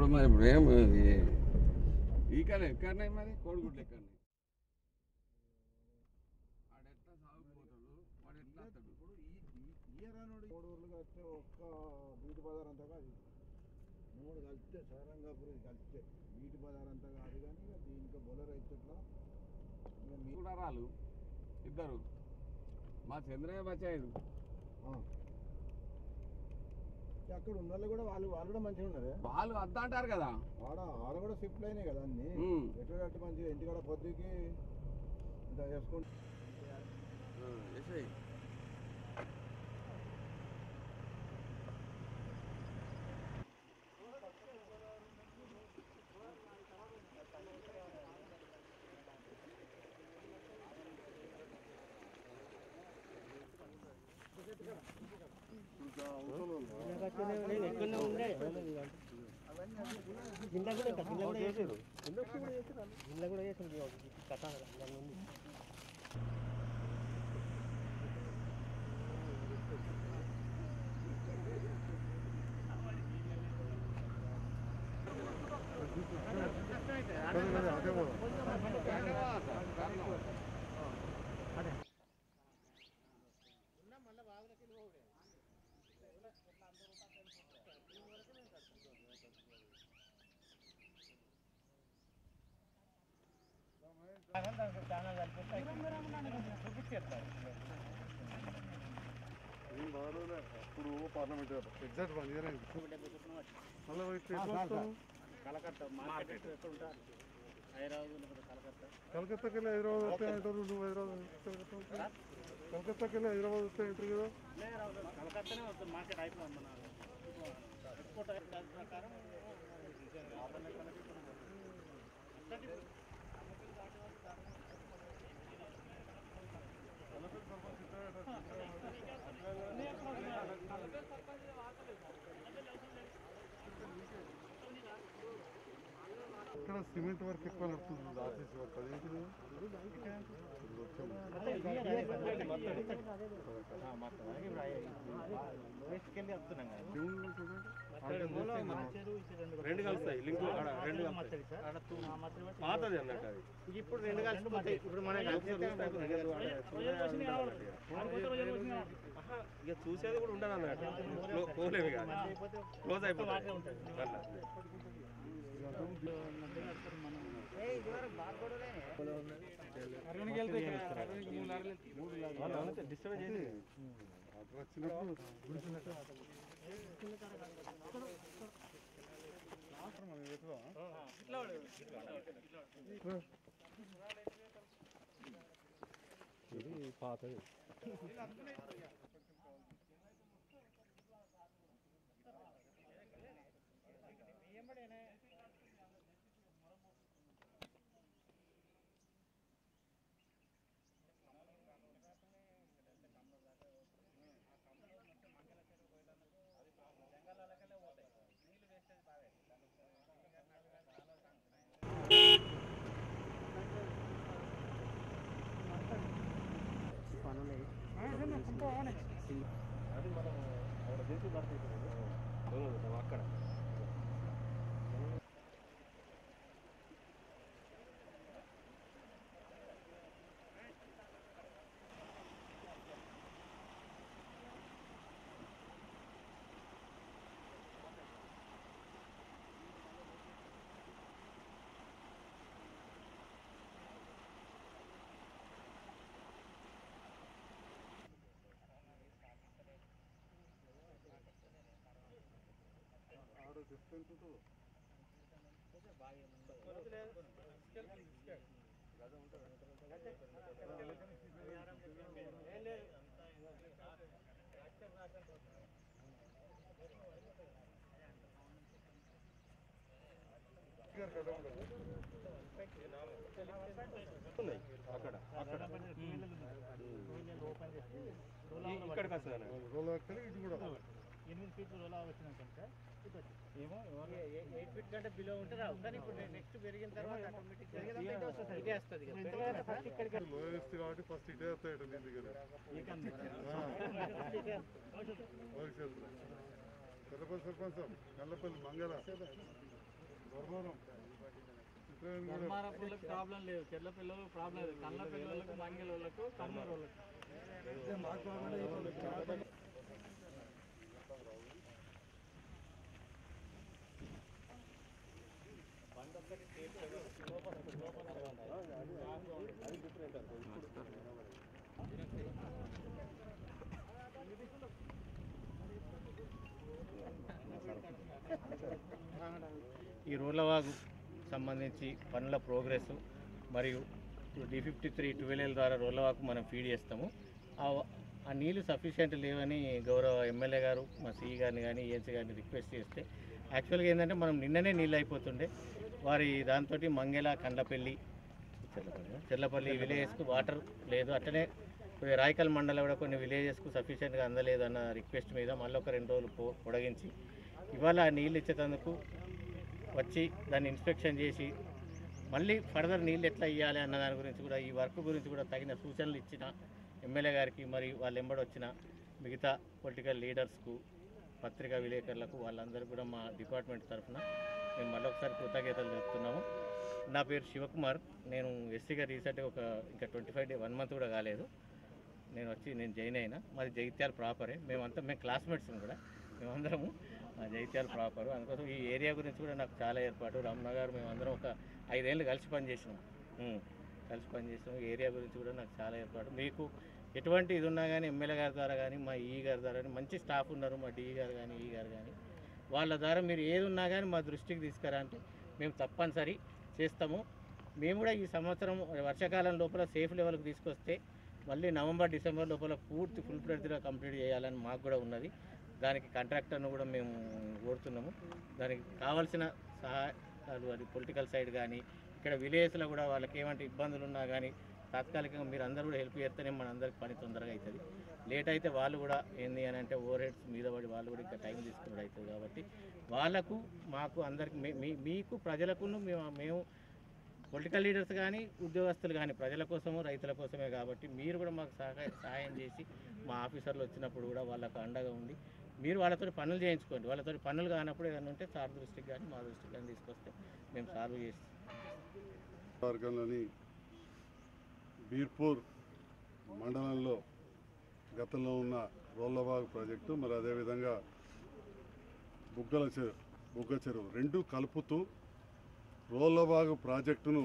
ఇప్పుడు మరి ఇప్పుడు ఏం ఈకలు ఎక్కడనే మరి కోడిగుడ్లు ఎక్కడనే వాడు ఎట్లా సాగుపోతాడు వాడు ఎట్లా వస్తాడు ఇప్పుడు ఈ ఈ- ఈయరానుడు మూడు ఊర్లు కలిస్తే ఒక్క బీటి బజార్ అంతా కాదు ఇది. మూడు కలిస్తే సారంగాపురం ఇది కలిస్తే బీటి బజార్ అంతా కాదు కానీ ఇక దీనికి బొలర్ అయితే ఇట్లా ఇక మీ- కూడా రాలు ఇద్దరు మా చంద్రయ్య బచ్చాయుడు ఆ. ఇక అక్కడ ఉన్న వాళ్ళు కూడా వాళ్ళు వాళ్ళు కూడా మంచిగా ఉన్నారు వాళ్ళు వద్ద అంటారు కదా ఆడ ఆడ కూడా షిఫ్ట్ అయినాయి కదా అన్ని ఉమ్. ఎటువంటి మంచిగా ఇంటికాడ పొద్దుకి ఇంత చేసుకుంటే ఎస్ఐ ఏం బాగాలేదులే. అప్పుడు పార్లమెంట్ ఎగ్జాక్ట్ వన్ ఇయర్ అయింది మళ్ళీ పోయి ఎట్లా వస్తావు? కలకత్తాకి వెళ్ళి హైదరాబాద్ వస్తే అంటారు నువ్వు హైదరాబాద్ కలకత్తా వస్తే? కలకత్తాకి వెళ్ళి హైదరాబాద్ వస్తే అంటారు కదా ఇక్కడ సిమెంట్ వర్క్ ఎక్కువ నడుస్తుంది ఆర్టీసీ వర్క్ అదేంటిది ఇప్పుడు వచ్చింది. దేవుళ్ళు చూడండి. రెండు కలుస్తాయి లింక్ ఆడ రెండు కలుస్తాయి పాతది అన్నట్టు అది ఇప్పుడు రెండు కలిసిపోతాయి ఇప్పుడు మన ఇక చూసేది కూడా ఉండదు అన్నట్టు పోలేము ఇక క్లోజ్ అయిపోతుంది అట్లా. వాళ్ళు అంతే డిస్టర్బ్ చేసి అట్లా వచ్చినప్పుడు గుడిసినట్టు మనం ఎటువా? ఇది పాతది అది మనం అక్కడ చేసి పడుతుంది అక్కడ ఆడ చెప్తే ఎంత ఉంటుందో? ఇక్కడ కట్ట ఉండదు. ఉన్నాయి అక్కడ అక్కడ ఈ- ఇక్కడికి వస్తుంది అన్నట్టు. రోల్ ఎక్కలి ఇది కూడా ఎనిమిది ఫీట్లు రోలా వచ్చినాక సార్ ఇది వచ్చింది. ఏమో ఎయిట్ ఫీట్ కంటే బిలో ఉంటే రావు కానీ ఇప్పుడు నెక్స్ట్ పెరిగిన తర్వాత ఆటోమేటిక్ ఇదే వస్తుంది లోయెస్ట్ కాబట్టి ఫస్ట్ ఇటే వస్తాయట నీ దగ్గర సర్పంచ్ సర్పంచ్ నల్లపల్లి మంగళ ధర్మవరం చిత్రవేణి కూడా ధర్మార పిల్లలకు ప్రాబ్లం లేదు చెల్ల పిల్లలకు ప్రాబ్లం లేదు కళ్ళ పిల్లలకు మంగళ వాళ్ళకు కర్నూలు వాళ్ళకు ఈ రోడ్లవాగు సంబంధించి పనుల ప్రోగ్రెస్ మరియు డి ఫిఫ్టీ త్రీ ట్వెల్వ్ ద్వారా రోడ్లవాకు మనం ఫీడ్ చేస్తాము ఆ ఆ నీళ్లు సఫిషియెంట్ లేవని గౌరవ ఎమ్మెల్యే గారు మా సిఈ గారిని కానీ ఏఎన్సీ గారిని రిక్వెస్ట్ చేస్తే యాక్చువల్గా ఏంటంటే మనం నిన్ననే నీళ్ళు అయిపోతుండే వారి దాంతో మంగెల కండ్లపల్లి చెర్లపల్లి చెర్లపల్లి విలేజెస్కు వాటర్ లేదు అట్లనే కొద్దిగా రాయకల్ మండలం కూడా కొన్ని విలేజెస్కు సఫిషియెంట్గా అందలేదు అన్న రిక్వెస్ట్ మీద మళ్ళీ ఒక రెండు రోజులు పో పొడిగించి ఇవాళ ఆ నీళ్ళు ఇచ్చేటందుకు వచ్చి దాన్ని ఇన్స్పెక్షన్ చేసి మళ్ళీ ఫర్దర్ నీళ్ళు ఎట్లా ఇవ్వాలి అన్న దాని గురించి కూడా ఈ వర్క్ గురించి కూడా తగిన సూచనలు ఇచ్చిన ఎమ్మెల్యే గారికి మరి వాళ్ళ ఎంబడి వచ్చిన మిగతా పొలిటికల్ లీడర్స్కు పత్రికా విలేకరులకు వాళ్ళందరూ కూడా మా డిపార్ట్మెంట్ తరఫున మేము మళ్ళొకసారి కృతజ్ఞతలు తెలుపుతున్నాము నా పేరు శివకుమార్ నేను ఎస్సీగా రీసెంట్గా ఒక ఇంకా twenty five day one month కూడా కాలేదు నేను వచ్చి నేను జాయిన్ అయినా మాది జగిత్యాల ప్రాపరే మేమంతా మేము క్లాస్మేట్స్ కూడా మేమందరము మా జగిత్యాల ప్రాపరు అందుకోసం ఈ ఏరియా గురించి కూడా నాకు చాలా ఏర్పాటు రమణ గారు మేమందరం ఒక ఐదేళ్ళు కలిసి పనిచేసినాం ఉం. కలిసి పనిచేసినాం ఈ ఏరియా గురించి కూడా నాకు చాలా ఏర్పాటు మీకు ఎటువంటి ఇది ఉన్నా కానీ ఎమ్మెల్యే గారి ద్వారా కానీ మా ఈ గారి ద్వారా కానీ మంచి స్టాఫ్ ఉన్నారు మా డిఈ గారు కానీ ఈ గారు కానీ వాళ్ళ ద్వారా మీరు ఏది ఉన్నా కానీ మా దృష్టికి తీసుకురా అంటే మేము తప్పనిసరి చేస్తాము మేము కూడా ఈ సంవత్సరం వర్షాకాలం లోపల సేఫ్ లెవెల్కి తీసుకొస్తే మళ్ళీ నవంబర్ డిసెంబర్ లోపల పూర్తి ఫుల్ ఫ్లెడ్జ్గా కంప్లీట్ చేయాలని మాకు కూడా ఉన్నది దానికి కాంట్రాక్టర్ను కూడా మేము కోరుతున్నాము దానికి కావాల్సిన సహాయాలు అది పొలిటికల్ సైడ్ కానీ ఇక్కడ విలేజ్లో కూడా వాళ్ళకి ఏమంటే ఇబ్బందులు ఉన్నా కానీ తాత్కాలికంగా మీరు అందరూ కూడా హెల్ప్ చేస్తేనే మన అందరికి పని తొందరగా అవుతుంది లేట్ అయితే వాళ్ళు కూడా ఏంది అని అంటే ఓవర్ హెడ్స్ మీద పడి వాళ్ళు కూడా ఇంకా టైం తీసుకుని అవుతుంది కాబట్టి వాళ్ళకు మాకు అందరికి మీ- మీ- మీకు ప్రజలకును మేము మేము పొలిటికల్ లీడర్స్ కానీ ఉద్యోగస్తులు కానీ ప్రజల కోసము రైతుల కోసమే కాబట్టి మీరు కూడా మాకు సహాయ సహాయం చేసి మా ఆఫీసర్లు వచ్చినప్పుడు కూడా వాళ్ళకు అండగా ఉండి మీరు వాళ్ళతో పనులు చేయించుకోండి వాళ్ళతో పనులు కానప్పుడు ఏదైనా ఉంటే సార్ దృష్టికి కానీ మా దృష్టికి కానీ తీసుకొస్తే మేము సాల్వ్ చేసి వర్గంలోని బీర్పూర్ మండలంలో గతంలో ఉన్న రోళ్ళబాగ్ ప్రాజెక్టు మరి అదేవిధంగా బుగ్గల చెరువు బుగ్గ చెరువు రెండు కలుపుతూ రోళ్ళబాగు ప్రాజెక్టును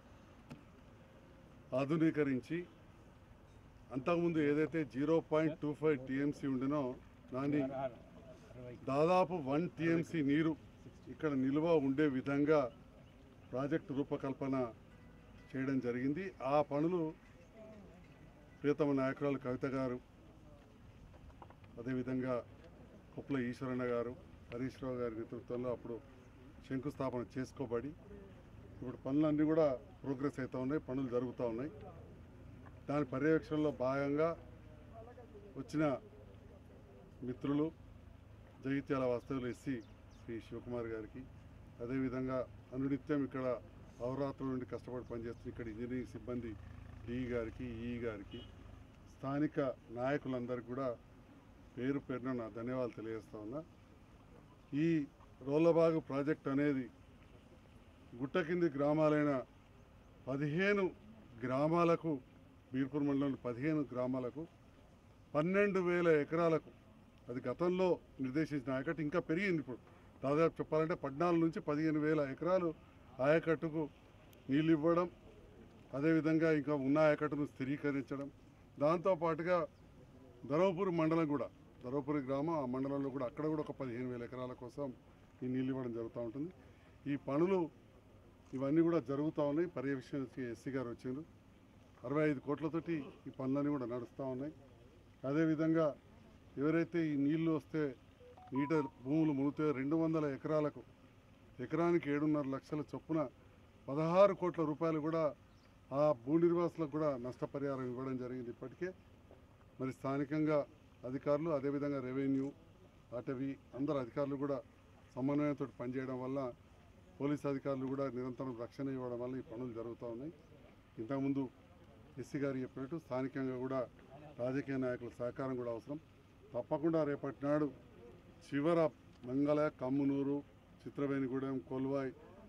ఆధునీకరించి అంతకుముందు ఏదైతే zero point two five TMC ఉండినో దాన్ని దాదాపు వన్ టీఎంసీ నీరు ఇక్కడ నిల్వ ఉండే విధంగా ప్రాజెక్టు రూపకల్పన చేయడం జరిగింది ఆ పనులు ప్రియతమ నాయకురాలు కవిత గారు అదేవిధంగా కుప్ల ఈశ్వరన్న గారు హరీష్ రావు గారి నేతృత్వంలో అప్పుడు శంకుస్థాపన చేసుకోబడి ఇప్పుడు పనులన్నీ కూడా ప్రోగ్రెస్ అవుతూ ఉన్నాయి పనులు జరుగుతూ ఉన్నాయి దాని పర్యవేక్షణలో భాగంగా వచ్చిన మిత్రులు జగిత్యాల వాస్తవులు ఎస్సీ శ్రీ శివకుమార్ గారికి అదేవిధంగా అనునిత్యం ఇక్కడ అవరాత్రుల నుండి కష్టపడి పనిచేస్తున్న ఇక్కడ ఇంజనీరింగ్ సిబ్బంది డిఈ గారికి ఈ గారికి స్థానిక నాయకులందరికీ కూడా పేరు పేరున నా ధన్యవాదాలు తెలియజేస్తా ఉన్నా ఈ రోలబాగు ప్రాజెక్ట్ అనేది గుట్ట కింది గ్రామాలైన పదిహేను గ్రామాలకు బీర్పూర్ మండలంలోని పదిహేను గ్రామాలకు పన్నెండు వేల ఎకరాలకు అది గతంలో నిర్దేశించిన ఆయకట్టు ఇంకా పెరిగింది ఇప్పుడు దాదాపు చెప్పాలంటే పద్నాలుగు నుంచి పదిహేను వేల ఎకరాలు ఆయకట్టుకు నీళ్ళు ఇవ్వడం అదేవిధంగా ఇంకా ఉన్న ఆయకట్టును స్థిరీకరించడం దాంతోపాటుగా ధర్మపురి మండలం కూడా ధర్మపురి గ్రామం ఆ మండలంలో కూడా అక్కడ కూడా ఒక పదిహేను వేల ఎకరాల కోసం ఈ నీళ్ళు ఇవ్వడం జరుగుతూ ఉంటుంది ఈ పనులు ఇవన్నీ కూడా జరుగుతూ ఉన్నాయి పర్యవేక్షణకి ఎస్సీ గారు వచ్చారు అరవై ఐదు కోట్లతోటి ఈ పనులన్నీ కూడా నడుస్తూ ఉన్నాయి అదేవిధంగా ఎవరైతే ఈ నీళ్లు వస్తే నీట భూములు మునిగితే రెండు వందల ఎకరాలకు ఎకరానికి ఏడున్నర లక్షల చొప్పున పదహారు కోట్ల రూపాయలు కూడా ఆ భూ నిర్వాసులకు కూడా నష్టపరిహారం ఇవ్వడం జరిగింది ఇప్పటికే మరి స్థానికంగా అధికారులు అదేవిధంగా రెవెన్యూ అటవీ అందరు అధికారులు కూడా సమన్వయంతో పనిచేయడం వల్ల పోలీస్ అధికారులు కూడా నిరంతరం రక్షణ ఇవ్వడం వల్ల ఈ పనులు జరుగుతూ ఉన్నాయి ఇంతకుముందు ఎస్సీ గారు చెప్పినట్టు స్థానికంగా కూడా రాజకీయ నాయకుల సహకారం కూడా అవసరం తప్పకుండా రేపటి నాడు చివర మంగళ కమ్మునూరు చిత్రవేణిగూడెం కొల్వాయ్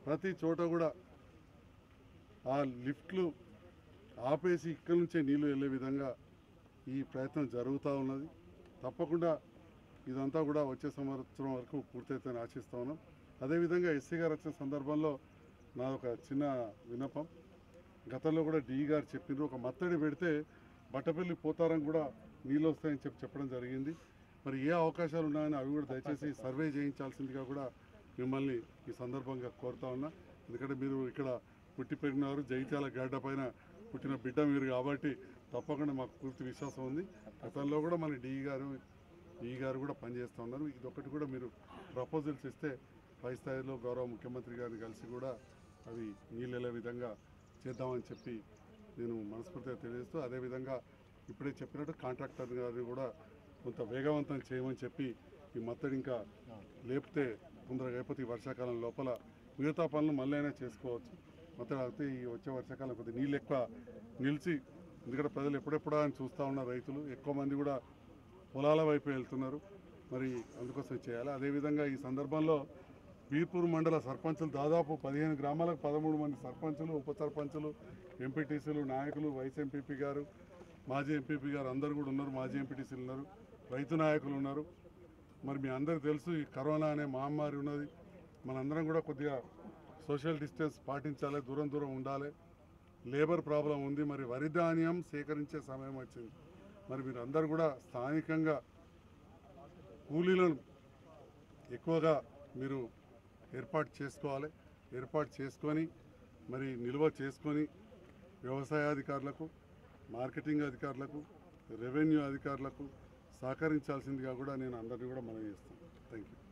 ప్రతి చోట కూడా ఆ లిఫ్ట్లు ఆపేసి ఇక్కడి నుంచే నీళ్లు వెళ్ళే విధంగా ఈ ప్రయత్నం జరుగుతూ ఉన్నది తప్పకుండా ఇదంతా కూడా వచ్చే సంవత్సరం వరకు పూర్తయితే ఆశిస్తూ ఉన్నాం అదేవిధంగా ఎస్సీ గారు వచ్చిన సందర్భంలో నా ఒక చిన్న విన్నపం గతంలో కూడా డి గారు చెప్పిండ్రు ఒక మత్తడి పెడితే బట్టపల్లి పోతారం కూడా నీళ్ళు వస్తాయని చెప్పి చెప్పడం జరిగింది మరి ఏ అవకాశాలు ఉన్నాయని అవి కూడా దయచేసి సర్వే చేయించాల్సిందిగా కూడా మిమ్మల్ని ఈ సందర్భంగా కోరుతా ఉన్నా ఎందుకంటే మీరు ఇక్కడ పుట్టి పెరిగినారు జైత్యాల గడ్డ పైన పుట్టిన బిడ్డ మీరు కాబట్టి తప్పకుండా మాకు పూర్తి విశ్వాసం ఉంది గతంలో కూడా మన డి గారు ఈ గారు కూడా పనిచేస్తూ ఉన్నారు ఇదొకటి కూడా మీరు ప్రపోజల్స్ ఇస్తే పై స్థాయిలో గౌరవ ముఖ్యమంత్రి గారిని కలిసి కూడా అవి నీళ్ళు వెళ్ళే విధంగా చేద్దామని చెప్పి నేను మనస్ఫూర్తిగా తెలియజేస్తూ అదేవిధంగా ఇప్పుడే చెప్పినట్టు కాంట్రాక్టర్ గారిని కూడా కొంత వేగవంతం చేయమని చెప్పి ఈ మత్తడి ఇంకా లేపితే తొందరగా అయిపోతే ఈ వర్షాకాలం లోపల మిగతా పనులు మళ్ళీ అయినా చేసుకోవచ్చు మత్తడి అయితే ఈ వచ్చే వర్షాకాలం కొద్దిగా నీళ్ళు ఎక్కువ నిలిచి ఎందుకంటే ప్రజలు ఎప్పుడెప్పుడా అని చూస్తూ ఉన్న రైతులు ఎక్కువ మంది కూడా పొలాల వైపు వెళ్తున్నారు మరి అందుకోసం చేయాలి అదేవిధంగా ఈ సందర్భంలో బీర్పూర్ మండల సర్పంచులు దాదాపు పదిహేను గ్రామాలకు పదమూడు మంది సర్పంచులు ఉప సర్పంచులు ఎంపీటీసీలు నాయకులు వైస్ ఎంపీపీ గారు మాజీ ఎంపీపీ గారు అందరు కూడా ఉన్నారు మాజీ ఎంపీటీసీలు ఉన్నారు రైతు నాయకులు ఉన్నారు మరి మీ అందరికీ తెలుసు ఈ కరోనా అనే మహమ్మారి ఉన్నది మనందరం కూడా కొద్దిగా సోషల్ డిస్టెన్స్ పాటించాలి దూరం దూరం ఉండాలి లేబర్ ప్రాబ్లం ఉంది మరి వరి ధాన్యం సేకరించే సమయం వచ్చింది మరి మీరు అందరు కూడా స్థానికంగా కూలీలను ఎక్కువగా మీరు ఏర్పాటు చేసుకోవాలి ఏర్పాటు చేసుకొని మరి నిల్వ చేసుకొని వ్యవసాయ అధికారులకు మార్కెటింగ్ అధికారులకు రెవెన్యూ అధికారులకు సహకరించాల్సిందిగా కూడా నేను అందరినీ కూడా మనం చేస్తాను థ్యాంక్ యూ